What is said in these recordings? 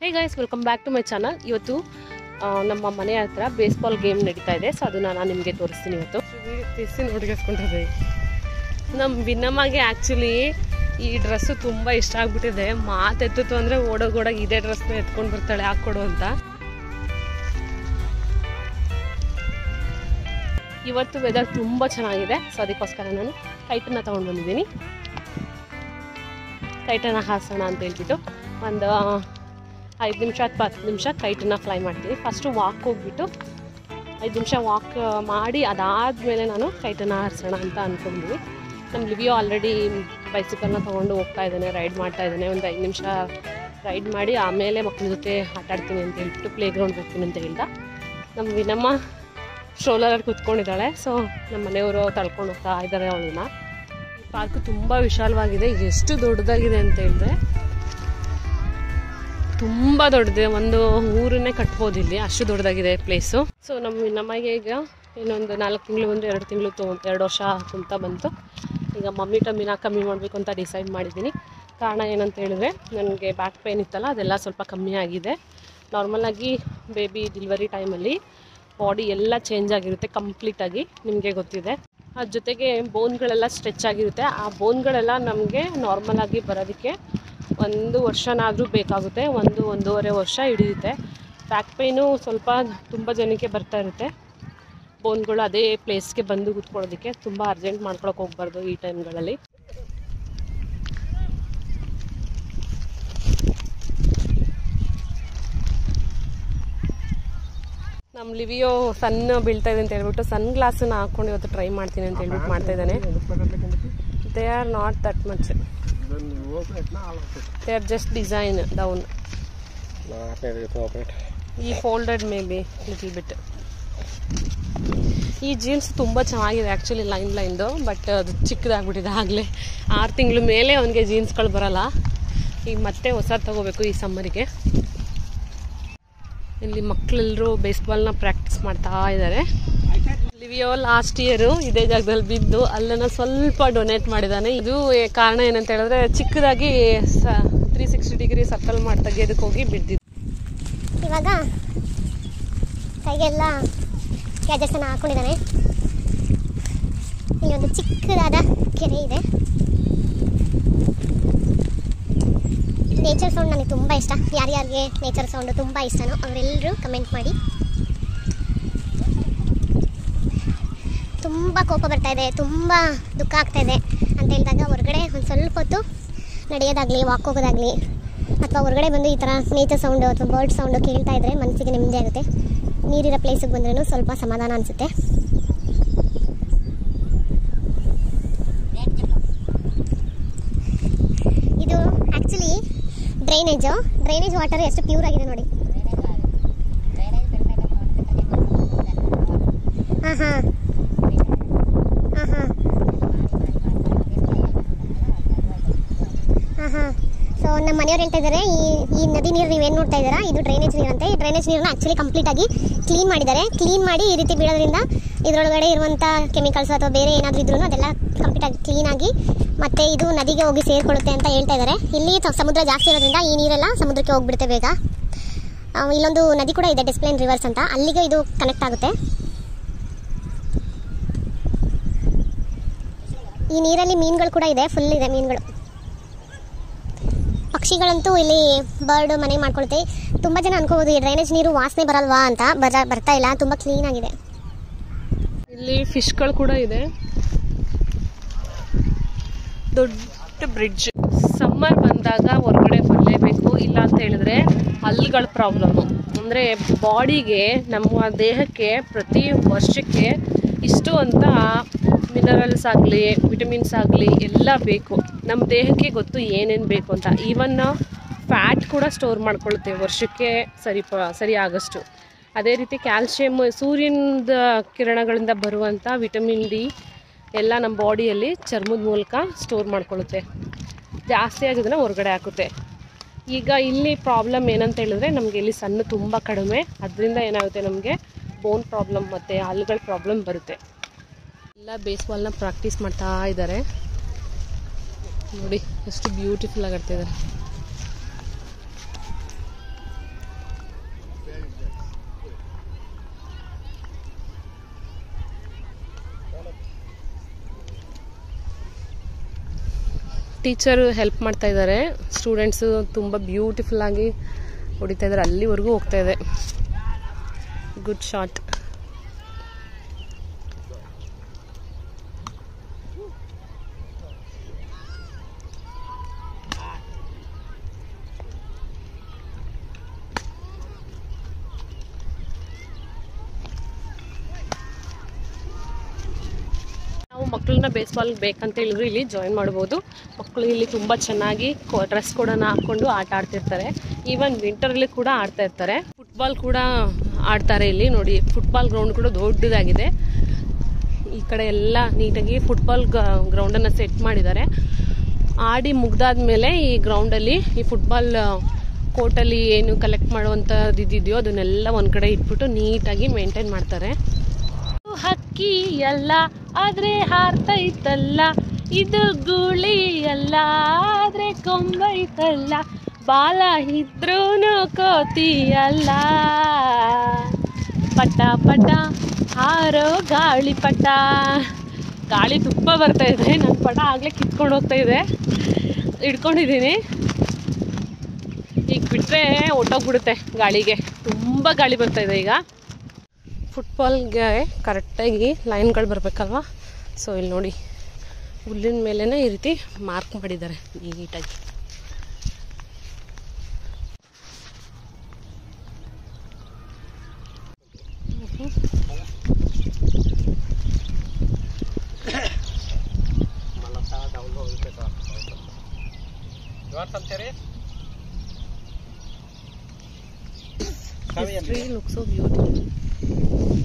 Hey guys welcome back to my channel ಇವತ್ತು ಆ, ನಮ್ಮ ಮನೆ ಹತ್ರ ಬೇಸ್ಬಾಲ್ ಗೇಮ್ ನಡೀತಾ ಇದೆ ಸೊ ಅದನ್ನ ನಾನು ನಿಮಗೆ ತೋರಿಸ್ತೀನಿ ಇವತ್ತು ತಿರ್ಸಿ ನೋಡ್ಗಿಸ್ಕೊಂಡಿದ್ದೆ ನಮ್ಮ ಭಿನ್ನಮ್ಮಗೆ ಆ್ಯಕ್ಚುಲಿ ಈ ಡ್ರೆಸ್ಸು ತುಂಬ ಇಷ್ಟ ಆಗ್ಬಿಟ್ಟಿದೆ ಮಾತೆತ್ತಿತ್ತು ಅಂದರೆ ಓಡೋಗೋಡಾಗ ಇದೇ ಡ್ರೆಸ್ನ ಎತ್ಕೊಂಡು ಬರ್ತಾಳೆ ಹಾಕ್ಕೊಡು ಅಂತ ಇವತ್ತು ವೆದರ್ ತುಂಬ ಚೆನ್ನಾಗಿದೆ ಸೊ ಅದಕ್ಕೋಸ್ಕರ ನಾನು ಕೈಟನ್ನ ತೊಗೊಂಡು ಬಂದಿದ್ದೀನಿ ಕೈಟನ್ನ ಹಾಸೋಣ ಅಂತ ಹೇಳ್ಬಿಟ್ಟು ಒಂದು ಐದು ನಿಮಿಷ ಅಥವಾ ಹತ್ತು ನಿಮಿಷ ಕೈಟನ್ನ ಫ್ಲೈ ಮಾಡ್ತೀನಿ ಫಸ್ಟು ವಾಕ್ ಹೋಗ್ಬಿಟ್ಟು ಐದು ನಿಮಿಷ ವಾಕ್ ಮಾಡಿ ಅದಾದಮೇಲೆ ನಾನು ಕೈಟನ್ನ ಹಾರಿಸೋಣ ಅಂತ ಅಂದ್ಕೊಂಡಿದ್ವಿ ನಮ್ಮ ಲಿವಿಯೋ ಆಲ್ರೆಡಿ ಬೈಸಿಕಲ್ನ ತೊಗೊಂಡು ಹೋಗ್ತಾ ಇದ್ದಾನೆ ರೈಡ್ ಮಾಡ್ತಾ ಇದ್ದಾನೆ ಒಂದು ಐದು ನಿಮಿಷ ರೈಡ್ ಮಾಡಿ ಆಮೇಲೆ ಮಕ್ಕಳ ಜೊತೆ ಆಟ ಆಡ್ತೀನಿ ಅಂತ ಹೇಳ್ಬಿಟ್ಟು ಪ್ಲೇ ಗ್ರೌಂಡ್ ಹೋಗ್ತೀನಿ ಅಂತ ಹೇಳ್ದ ನಮ್ಮ ವಿನಮ್ಮ ಸ್ಟ್ರೋಲರಲ್ಲಿ ಕೂತ್ಕೊಂಡಿದ್ದಾಳೆ ಸೊ ನಮ್ಮ ಮನೆಯವರು ತಳ್ಕೊಂಡು ಹೋಗ್ತಾ ಇದ್ದಾರೆ ಅವಳನ್ನ ಈ ಪಾರ್ಕ್ ತುಂಬ ವಿಶಾಲವಾಗಿದೆ ಎಷ್ಟು ದೊಡ್ಡದಾಗಿದೆ ಅಂತ ಹೇಳಿದ್ರೆ ತುಂಬ ದೊಡ್ಡದಿದೆ ಒಂದು ಊರನ್ನೇ ಕಟ್ಬೋದು ಇಲ್ಲಿ ಅಷ್ಟು ದೊಡ್ಡದಾಗಿದೆ ಪ್ಲೇಸು ಸೊ ನಮ್ಮ ನಮಗೆ ಈಗ ಇನ್ನೊಂದು ನಾಲ್ಕು ತಿಂಗಳು ಒಂದು ಎರಡು ತಿಂಗಳು ತೊ ಎರಡು ವರ್ಷ ಅಂತ ಬಂತು ಈಗ ಮಮ್ಮಿ ಟಮ್ಮಿನ ಕಮ್ಮಿ ಮಾಡಬೇಕು ಅಂತ ಡಿಸೈಡ್ ಮಾಡಿದ್ದೀನಿ ಕಾರಣ ಏನಂತ ಹೇಳಿದ್ರೆ ನನಗೆ ಬ್ಯಾಕ್ ಪೇನ್ ಇತ್ತಲ್ಲ ಅದೆಲ್ಲ ಸ್ವಲ್ಪ ಕಮ್ಮಿ ಆಗಿದೆ ನಾರ್ಮಲಾಗಿ ಬೇಬಿ ಡೆಲಿವರಿ ಟೈಮಲ್ಲಿ ಬಾಡಿ ಎಲ್ಲ ಚೇಂಜ್ ಆಗಿರುತ್ತೆ ಕಂಪ್ಲೀಟಾಗಿ ನಿಮಗೆ ಗೊತ್ತಿದೆ ಅದ್ರ ಜೊತೆಗೆ ಬೋನ್ಗಳೆಲ್ಲ ಸ್ಟ್ರೆಚ್ ಆಗಿರುತ್ತೆ ಆ ಬೋನ್ಗಳೆಲ್ಲ ನಮಗೆ ನಾರ್ಮಲಾಗಿ ಬರೋದಕ್ಕೆ ಒಂದು ವರ್ಷನಾದರೂ ಬೇಕಾಗುತ್ತೆ ಒಂದು ಒಂದೂವರೆ ವರ್ಷ ಹಿಡಿಯುತ್ತೆ ಬ್ಯಾಕ್ ಪೇಯ್ನು ಸ್ವಲ್ಪ ತುಂಬ ಜನಕ್ಕೆ ಬರ್ತಾ ಇರುತ್ತೆ ಬೋನ್ಗಳು ಅದೇ ಪ್ಲೇಸ್ಗೆ ಬಂದು ಕೂತ್ಕೊಳ್ಳೋದಕ್ಕೆ ತುಂಬ ಅರ್ಜೆಂಟ್ ಮಾಡ್ಕೊಳಕ್ಕೆ ಹೋಗ್ಬಾರ್ದು ಈ ಟೈಮ್ಗಳಲ್ಲಿ ನಮ್ಮ ಲಿವಿಯೋ ಸಣ್ಣ ಬೀಳ್ತಾ ಇದೆ ಅಂತ ಹೇಳ್ಬಿಟ್ಟು ಸನ್ ಗ್ಲಾಸನ್ನ ಹಾಕೊಂಡು ಇವತ್ತು ಟ್ರೈ ಮಾಡ್ತೀನಿ ಅಂತ ಹೇಳ್ಬಿಟ್ಟು ಮಾಡ್ತಾ ಇದ್ದಾನೆ they are not that much they are just design down ಈ folded may be little bit ಈ ಜೀನ್ಸ್ ತುಂಬ ಚೆನ್ನಾಗಿದೆ ಆ್ಯಕ್ಚುಲಿ ಲೈನ್ ಲೈನ್ದು ಬಟ್ ಅದು ಚಿಕ್ಕದಾಗ್ಬಿಟ್ಟಿದೆ ಆಗಲೇ ಆರು ತಿಂಗಳ ಮೇಲೆ ಅವನಿಗೆ ಜೀನ್ಸ್ಗಳು ಬರಲ್ಲ ಈಗ ಮತ್ತೆ ಹೊಸ ತಗೋಬೇಕು ಈ ಸಮ್ಮರಿಗೆ ಇಲ್ಲಿ ಮಕ್ಕಳೆಲ್ಲರೂ ಬೇಸ್ಬಾಲ್ನ ಪ್ರಾಕ್ಟೀಸ್ ಮಾಡ್ತಾ ಇದ್ದಾರೆ ಲಿವಿಯೋ ಲಾಸ್ಟ್ ಇಯರು ಇದೇ ಜಾಗದಲ್ಲಿ ಬಿದ್ದು ಅಲ್ಲನ್ನ ಸ್ವಲ್ಪ ಡೊನೇಟ್ ಮಾಡಿದ್ದಾನೆ ಇದು ಏ- ಕಾರಣ ಏನಂತ ಹೇಳಿದ್ರೆ ಚಿಕ್ಕದಾಗಿ ತ್ರೀ ಸಿಕ್ಸ್ಟಿ ಡಿಗ್ರಿ ಸರ್ಕಲ್ ಮಾಡಿ ತೆಗೆಯೋದಕ್ಕೆ ಹೋಗಿ ಬಿದ್ದಿದ್ದು ಇವಾಗ ಕೈಗೆಲ್ಲ ಗ್ಯಾಜೆಟ್ಸನ್ನು ಹಾಕೊಂಡಿದ್ದಾನೆ ಇಲ್ಲಿ ಒಂದು ಚಿಕ್ಕದಾದ ಕೆರೆ ಇದೆ ನೇಚರ್ ಸೌಂಡ್ ನನಗೆ ತುಂಬ ಇಷ್ಟ ಯಾರ್ಯಾರಿಗೆ ನೇಚರ್ ಸೌಂಡ್ ತುಂಬ ಇಷ್ಟನೋ ಅವರೆಲ್ಲರೂ ಕಮೆಂಟ್ ಮಾಡಿ ತುಂಬ ಕೋಪ ಬರ್ತಾ ಇದೆ ತುಂಬ ದುಃಖ ಆಗ್ತಾ ಇದೆ ಅಂತ ಹೇಳಿದಾಗ ಹೊರಗಡೆ ಒಂದು ಸ್ವಲ್ಪ ಹೊತ್ತು ನಡೆಯೋದಾಗಲಿ ವಾಕ್ ಹೋಗೋದಾಗಲಿ ಅಥವಾ ಹೊರಗಡೆ ಬಂದು ಈ ಥರ ನೇಚರ್ ಸೌಂಡು ಅಥವಾ ಬರ್ಡ್ ಸೌಂಡು ಕೇಳ್ತಾ ಇದ್ರೆ ಮನಸ್ಸಿಗೆ ನೆಮ್ಮದಿ ಆಗುತ್ತೆ ನೀರಿರೋ ಪ್ಲೇಸಿಗೆ ಬಂದ್ರೂ ಸ್ವಲ್ಪ ಸಮಾಧಾನ ಅನಿಸುತ್ತೆ ಇದು ಆ್ಯಕ್ಚುಲಿ ಡ್ರೈನೇಜು ಡ್ರೈನೇಜ್ ವಾಟರ್ ಎಷ್ಟು ಪ್ಯೂರ್ ಆಗಿದೆ ನೋಡಿ ಹಾಂ ಹಾಂ ಹಾಂ ಹಾಂ ಹಾಂ ಹಾಂ ಸೊ ನಮ್ಮ ಮನೆಯವ್ರು ಹೇಳ್ತಾ ಇದ್ದಾರೆ ಈ ಈ ನದಿ ನೀರು ನೀವೇನು ನೋಡ್ತಾ ಇದ್ದೀರಾ ಇದು ಡ್ರೈನೇಜ್ ನೀರಂತೆ ಈ ಡ್ರೈನೇಜ್ ನೀರನ್ನ ಆ್ಯಕ್ಚುಲಿ ಕಂಪ್ಲೀಟಾಗಿ ಕ್ಲೀನ್ ಮಾಡಿದ್ದಾರೆ ಕ್ಲೀನ್ ಮಾಡಿ ಈ ರೀತಿ ಬೀಳೋದ್ರಿಂದ ಇದರೊಳಗಡೆ ಇರುವಂಥ ಕೆಮಿಕಲ್ಸ್ ಅಥವಾ ಬೇರೆ ಏನಾದರೂ ಇದ್ರೂ ಅದೆಲ್ಲ ಕಂಪ್ಲೀಟಾಗಿ ಕ್ಲೀನಾಗಿ ಮತ್ತೆ ಇದು ನದಿಗೆ ಹೋಗಿ ಸೇರಿಕೊಳ್ಳುತ್ತೆ ಅಂತ ಹೇಳ್ತಾ ಇದ್ದಾರೆ ಇಲ್ಲಿ ಸ- ಸಮುದ್ರ ಜಾಸ್ತಿ ಇರೋದ್ರಿಂದ ಈ ನೀರೆಲ್ಲ ಸಮುದ್ರಕ್ಕೆ ಹೋಗ್ಬಿಡುತ್ತೆ ಬೇಗ ಆ, ಇಲ್ಲೊಂದು ನದಿ ಕೂಡ ಇದೆ ಡಿಸ್ಪ್ಲೇನ್ ರಿವರ್ಸ್ ಅಂತ ಅಲ್ಲಿಗೆ ಇದು ಕನೆಕ್ಟ್ ಆಗುತ್ತೆ ಈ ನೀರಲ್ಲಿ ಮೀನುಗಳು ಕೂಡ ಇದೆ ಫುಲ್ ಇದೆ ಮೀನುಗಳು ಪಕ್ಷಿಗಳಂತೂ ಇಲ್ಲಿ ಬರ್ಡ್ ಮನೆ ಮಾಡ್ಕೊಳುತ್ತೆ ತುಂಬ ಜನ ಅನ್ಕೋಬೋದು ಈ ಡ್ರೈನೇಜ್ ನೀರು ವಾಸನೆ ಬರಲ್ವಾ ಅಂತ ಬರ ಬರ್ತಾ ಇಲ್ಲ ತುಂಬ ಕ್ಲೀನ್ ಆಗಿದೆ ಇಲ್ಲಿ ಫಿಶ್ಗಳು ಕೂಡ ಇದೆ ದೊಡ್ಡ ಬ್ರಿಡ್ಜ್ ಸಮ್ಮರ್ ಬಂದಾಗ ಹೊರಗಡೆ ಬರಲೇಬೇಕು ಇಲ್ಲ ಅಂತ ಹೇಳಿದ್ರೆ ಹಲ್ಲುಗಳ ಪ್ರಾಬ್ಲಮ್ಮು ಅಂದರೆ ಬಾಡಿಗೆ ನಮ್ಮ ದೇಹಕ್ಕೆ ಪ್ರತಿ ವರ್ಷಕ್ಕೆ ಇಷ್ಟು ಅಂತ ಮಿನರಲ್ಸ್ ಆಗಲಿ ವಿಟಮಿನ್ಸ್ ಆಗಲಿ ಎಲ್ಲ ಬೇಕು ನಮ್ಮ ದೇಹಕ್ಕೆ ಗೊತ್ತು ಏನೇನು ಬೇಕು ಅಂತ ಈವನ್ ಫ್ಯಾಟ್ ಕೂಡ ಸ್ಟೋರ್ ಮಾಡ್ಕೊಳ್ಳುತ್ತೆ ವರ್ಷಕ್ಕೆ ಸರಿ ಪ ಸರಿ ಆಗಷ್ಟು ಅದೇ ರೀತಿ ಕ್ಯಾಲ್ಶಿಯಮ್ ಸೂರ್ಯನದ ಕಿರಣಗಳಿಂದ ಬರುವಂಥ ವಿಟಮಿನ್ ಡಿ ಎಲ್ಲ ನಮ್ಮ ಬಾಡಿಯಲ್ಲಿ ಚರ್ಮದ ಮೂಲಕ ಸ್ಟೋರ್ ಮಾಡ್ಕೊಳ್ಳುತ್ತೆ ಜಾಸ್ತಿ ಆಗೋದನ್ನ ಹೊರಗಡೆ ಹಾಕುತ್ತೆ ಈಗ ಇಲ್ಲಿ ಪ್ರಾಬ್ಲಮ್ ಏನಂತ ಹೇಳಿದ್ರೆ ನಮಗೆ ಇಲ್ಲಿ ಸಣ್ಣ ತುಂಬ ಕಡಿಮೆ ಅದರಿಂದ ಏನಾಗುತ್ತೆ ನಮಗೆ ಬೋನ್ ಪ್ರಾಬ್ಲಮ್ ಮತ್ತು ಹಲ್ಲುಗಳ ಪ್ರಾಬ್ಲಮ್ ಬರುತ್ತೆ ಎಲ್ಲ ಬೇಸ್ಬಾಲ್ನ ಪ್ರಾಕ್ಟೀಸ್ ಮಾಡ್ತಾ ಇದ್ದಾರೆ ನೋಡಿ ಎಷ್ಟು ಬ್ಯೂಟಿಫುಲ್ ಆಗಿ ಆಡ್ತಿದ್ದಾರೆ ಟೀಚರ್ ಹೆಲ್ಪ್ ಮಾಡ್ತಾ ಇದ್ದಾರೆ ಸ್ಟೂಡೆಂಟ್ಸು ತುಂಬ ಬ್ಯೂಟಿಫುಲ್ ಆಗಿ ಹೊಡಿತಾ ಇದ್ದಾರೆ ಅಲ್ಲಿವರೆಗೂ ಹೋಗ್ತಾ ಇದೆ ಗುಡ್ ಶಾಟ್ ನಾವು ಮಕ್ಕಳನ್ನ ಬೇಸ್ಬಾಲ್ ಬೇಕಂತ ಹೇಳಿದ್ರು ಇಲ್ಲಿ ಜಾಯಿನ್ ಮಾಡ್ಬೋದು ಮಕ್ಕಳು ಇಲ್ಲಿ ತುಂಬ ಚೆನ್ನಾಗಿ ಡ್ರೆಸ್ ಕೂಡ ಹಾಕ್ಕೊಂಡು ಆಟ ಆಡ್ತಿರ್ತಾರೆ ಈವನ್ ವಿಂಟರಲ್ಲಿ ಕೂಡ ಆಡ್ತಾ ಇರ್ತಾರೆ ಫುಟ್ಬಾಲ್ ಕೂಡ ಆಡ್ತಾರೆ ಇಲ್ಲಿ ನೋಡಿ ಫುಟ್ಬಾಲ್ ಗ್ರೌಂಡ್ ಕೂಡ ದೊಡ್ಡದಾಗಿದೆ ಈ ಕಡೆ ಎಲ್ಲ ನೀಟಾಗಿ ಫುಟ್ಬಾಲ್ ಗ್ರೌಂಡನ್ನು ಸೆಟ್ ಮಾಡಿದ್ದಾರೆ ಆಡಿ ಮುಗ್ದಾದ್ಮೇಲೆ ಈ ಗ್ರೌಂಡಲ್ಲಿ ಈ ಫುಟ್ಬಾಲ್ ಕೋರ್ಟಲ್ಲಿ ಏನು ಕಲೆಕ್ಟ್ ಮಾಡುವಂಥದ್ದು ಇದ್ದಿದೆಯೋ ಅದನ್ನೆಲ್ಲ ಒಂದು ಕಡೆ ಇಟ್ಬಿಟ್ಟು ನೀಟಾಗಿ ಮೇಂಟೈನ್ ಮಾಡ್ತಾರೆ ಹಕ್ಕಿ ಅಲ್ಲ ಆದ್ರೆ ಹಾರ್ತೈತಲ್ಲ ಇದು ಗೂಳಿ ಅಲ್ಲ ಆದ್ರೆ ಕೊಂಬೈತಲ್ಲ ಬಾಲ ಇದ್ರೂನು ಕೋತಿ ಅಲ್ಲ ಪಟ ಪಟ ಹಾರೋ ಗಾಳಿ ಪಟ ಗಾಳಿ ತುಂಬ ಬರ್ತಾ ಇದೆ ನನ್ನ ಪಟ ಆಗಲೇ ಕಿತ್ಕೊಂಡು ಹೋಗ್ತಾ ಇದೆ ಹಿಡ್ಕೊಂಡಿದ್ದೀನಿ ಈಗ ಬಿಟ್ಟರೆ ಹೊಟ್ಟೋಗ್ಬಿಡುತ್ತೆ ಗಾಳಿಗೆ ತುಂಬ ಗಾಳಿ ಬರ್ತಾ ಇದೆ ಈಗ ಫುಟ್ಬಾಲ್ಗೆ ಕರೆಕ್ಟಾಗಿ ಲೈನ್ಗಳು ಬರಬೇಕಲ್ವಾ ಸೊ ಇಲ್ಲಿ ನೋಡಿ ಹುಲ್ಲಿನ ಮೇಲೇ ಈ ರೀತಿ ಮಾರ್ಕ್ ಮಾಡಿದ್ದಾರೆ ನೀಟಾಗಿ tree look so beautiful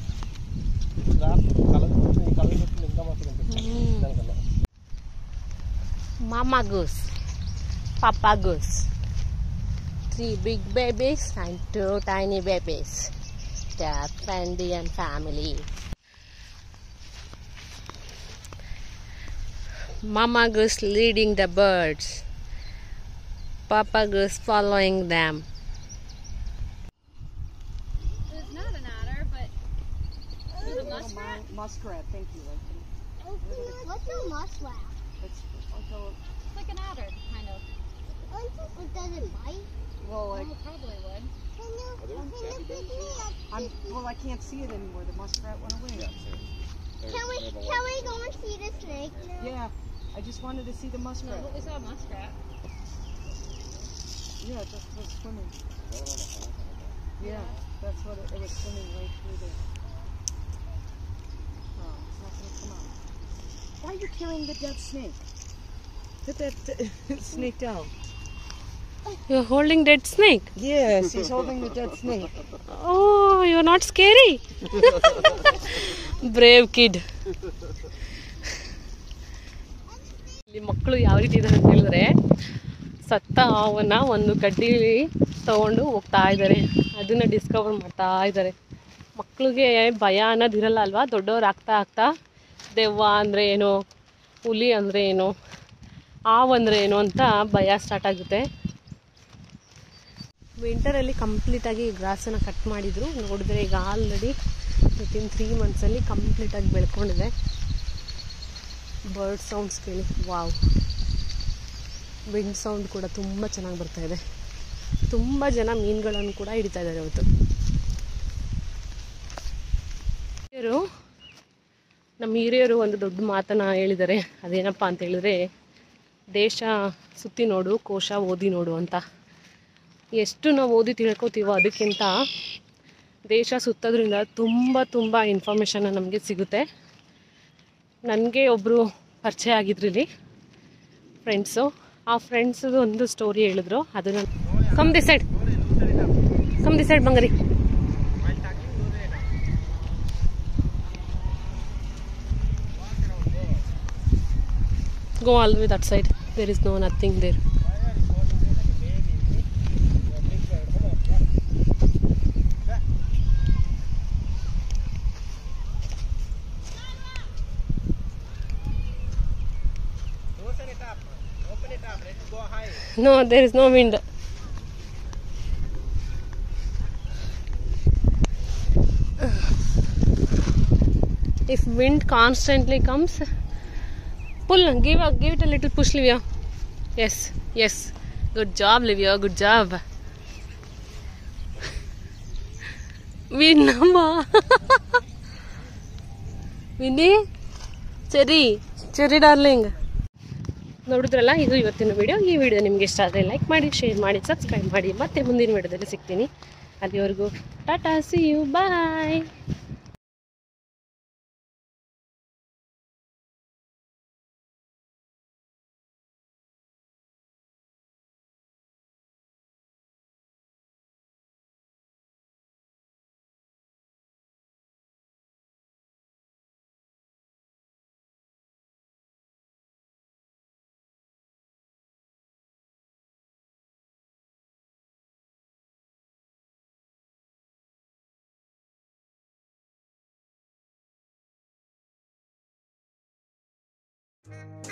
Mama goose, Papa goose. Three big babies and two tiny babies. The Pandian family. Mama goose leading the birds. Papa goose following them. It's not an otter, but it's a muskrat. Muskrat, thank you. What's a muskrat? It's, also, It's like an otter, kind of. Does it bite? well, like, Oh, probably would. Can you, can you pick me up? I'm, well, I can't see it anymore. The muskrat went away. Can we, can we go and see the snake now? Yeah, I just wanted to see the No, muskrat. but we saw a muskrat. Yeah, it just was swimming. Yeah, that's what it, it was swimming right through there. Oh, it's not gonna come out. Why are you carrying the dead snake? Put that uh, snake down. You're holding dead snake. Yes, he's holding the dead snake. Oh, you're not scary. Brave kid. ಇಲ್ಲಿ ಮಕ್ಕಳು ಯಾವ ರೀತಿ ಇದ್ದಾರೆ ಅಂತ ಹೇಳಿದ್ರೆ ಸತ್ತ ಹಾವನ್ನ ಒಂದು ಕಡ್ಡಿಲಿ ತಗೊಂಡು ಹೋಗ್ತಾ ಇದ್ದಾರೆ ಅದನ್ನ ಡಿಸ್ಕವರ್ ಮಾಡ್ತಾ ಇದ್ದಾರೆ ಮಕ್ಕಳಿಗೆ ಭಯ ಅನ್ನೋದಿರಲ್ಲ ಅಲ್ವಾ ದೊಡ್ಡವ್ರು ಆಗ್ತಾ ಆಗ್ತಾ ದೆವ್ವ ಅಂದರೆ ಏನು ಹುಲಿ ಅಂದರೆ ಏನು ಹಾವು ಅಂದರೆ ಏನು ಅಂತ ಭಯ ಸ್ಟಾರ್ಟ್ ಆಗುತ್ತೆ ವಿಂಟರಲ್ಲಿ ಕಂಪ್ಲೀಟಾಗಿ ಗ್ರಾಸನ್ನು ಕಟ್ ಮಾಡಿದ್ರು ನೋಡಿದ್ರೆ ಈಗ ಆಲ್ರೆಡಿ ವಿತಿನ್ ತ್ರೀ ಮಂತ್ಸಲ್ಲಿ ಕಂಪ್ಲೀಟಾಗಿ ಬೆಳ್ಕೊಂಡಿದೆ ಬರ್ಡ್ ಸೌಂಡ್ಸ್ ಕೇಳಿ ವಾವ್ ವಿಂಡ್ ಸೌಂಡ್ ಕೂಡ ತುಂಬ ಚೆನ್ನಾಗಿ ಬರ್ತಾ ಇದೆ ತುಂಬ ಜನ ಮೀನುಗಳನ್ನು ಕೂಡ ಹಿಡಿತಾ ಇದ್ದಾರೆ ಇವತ್ತು ಹಿರಿಯರು ನಮ್ಮ ಹಿರಿಯರು ಒಂದು ದೊಡ್ಡ ಮಾತನ್ನ ಹೇಳಿದ್ದಾರೆ ಅದೇನಪ್ಪ ಅಂತ ಹೇಳಿದ್ರೆ ದೇಶ ಸುತ್ತಿ ನೋಡು ಕೋಶ ಓದಿ ನೋಡು ಅಂತ ಎಷ್ಟು ನಾವು ಓದಿ ತಿಳ್ಕೊತೀವೋ ಅದಕ್ಕಿಂತ ದೇಶ ಸುತ್ತೋದ್ರಿಂದ ತುಂಬ ತುಂಬ ಇನ್ಫಾರ್ಮೇಷನ್ ನಮಗೆ ಸಿಗುತ್ತೆ ನನಗೆ ಒಬ್ಬರು ಪರಿಚಯ ಆಗಿದ್ರಲ್ಲಿ ಫ್ರೆಂಡ್ಸು ಆ ಫ್ರೆಂಡ್ಸದು ಒಂದು ಸ್ಟೋರಿ ಹೇಳಿದ್ರು ಅದನ್ನು come the side come the side ಬಂಗರಿ go all the way that side there is no nothing there no there is no wind if wind constantly comes Pull, give a, give it a little push, Livia. Yes, yes. Good job, Livia. Good job. ವಿನ್ನಮ್ಮ Winnie Cherry Cherry darling ನೋಡಿದ್ರಲ್ಲ ಇದು ಇವತ್ತಿನ video ಈ video ನಿಮ್ಗೆ ಇಷ್ಟ ಆದರೆ like ಮಾಡಿ share ಮಾಡಿ ಸಬ್ಸ್ಕ್ರೈಬ್ ಮಾಡಿ ಮತ್ತೆ ಮುಂದಿನ ವಿಡಿಯೋದಲ್ಲಿ ಸಿಗ್ತೀನಿ ಅಲ್ಲಿವರೆಗೂ ಟಾಟಾ ಸಿ ಯು ಬಾಯ್ Thank